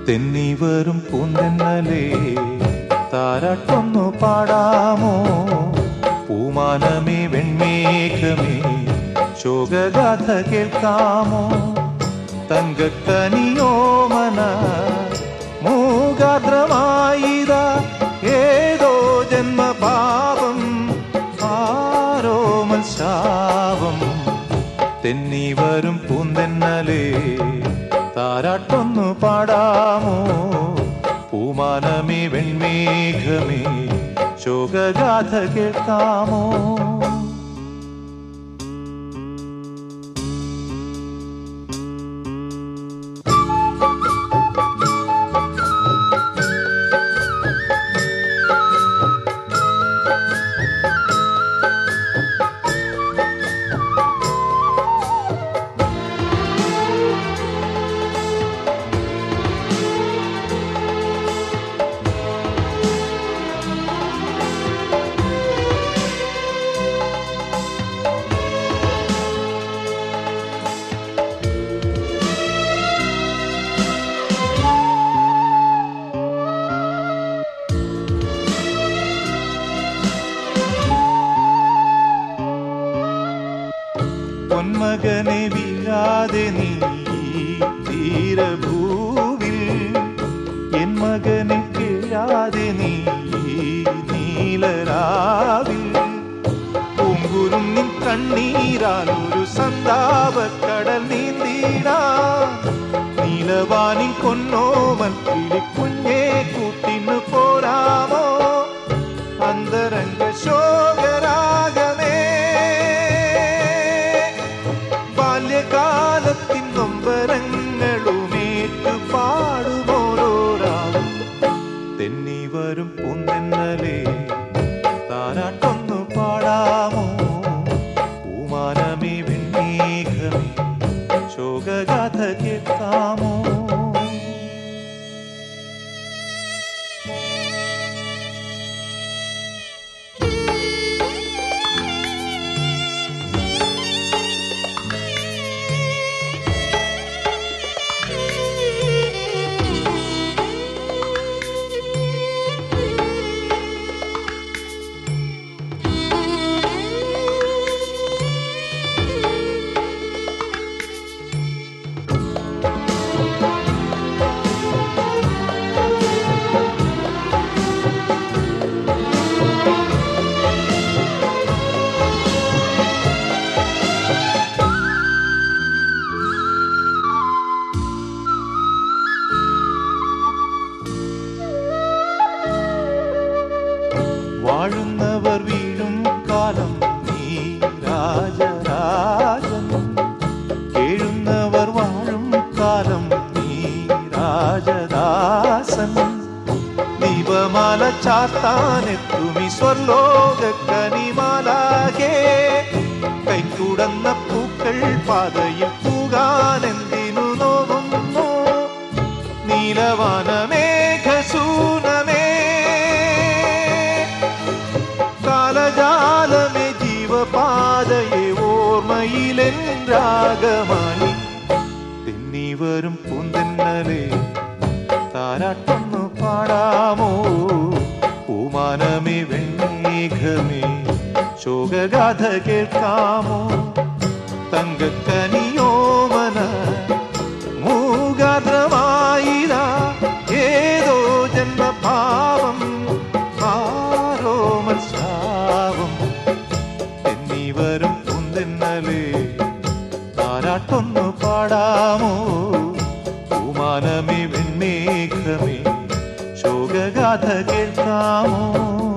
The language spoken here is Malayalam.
തെന്നി വരും പൂന്തെന്നലേ താരാട്ടൊന്നു പാടാമോ പൂമാനമേ വെൺമേഘമേ ശോകഗാഥ കേൾക്കാമോ തങ്കക്കനിയോമന മൂകാദ്രമായിത ഏതോ ജന്മപാപം ആരോമൽ ശാപം തെന്നി വരും പൂന്തെന്നലേ താരാട്ടൊന്നു പാടാമോ പൂമാനമേ വെൺമേഘമേ ശോകഗാഥ കേൾക്കാമോ പൊന്മകനെ വീഴാതെ നീ തീരഭൂവിൽ എൻ മകനെ കിഴാതെ നീ നീലരാവിൽ പൂങ്കുരും നിൻ കണ്ണീരാൽ ഒരു സന്താപക്കടൽ നീന്തിടാ നീലവാനിൻ കൊന്നോമൽ കിളിക്കുഞ്ഞേ കൂട്ടിന് പോരാമോ അന്തരംഗ ശോകരാഗമേ ബാല്യകാലത്തിൻ നൊമ്പരങ്ങളുമേറ്റു പാടുമോരോരാളും തെന്നി വരും പൂന്തെന്നലേ താരാട്ടൊന്നു പാടാമോ പൂമാനമേ വെണ്ണീഘമേ ശോകഗാഥ കേൾക്കാമോ വാഴുന്നവർ വീഴും കാലം നീ രാജരാജൻ കേഴുന്നവർ വാഴും കാലം നീ രാജദാസൻ ദീപമാല ചാത്താനെത്തുമി സ്വർലോക കനിമാലാകെ കൈക്കുടന്ന പൂക്കൾ പാതയിൽ പൂകാനെന്തിനു നോവുന്നു നീലവാനമേഘസൂനമേ കാലജാലമേ ജീവപാതയെ ഓർമ്മയിലെൻ രാഗമായി തെന്നി വരും പൂന്തെന്നലേ താരാട്ടൊന്നു പാടാമോ പൂമാനമേ വെണ്ണേഘമേ ശോകഗാഥ കേൾക്കാമോ തങ്കക്കനിയോമന മൂകാദ്രമായിര ഏതോ ജന്മഭാവം ആരോമൽ ശാപം എന്നീ വരും കുന്തെന്നലേ താരാട്ടൊന്നു പാടാമോ പൂമാനമേ വെണ്ണേഘമേ ശോകഗാഥ കേൾക്കാമോ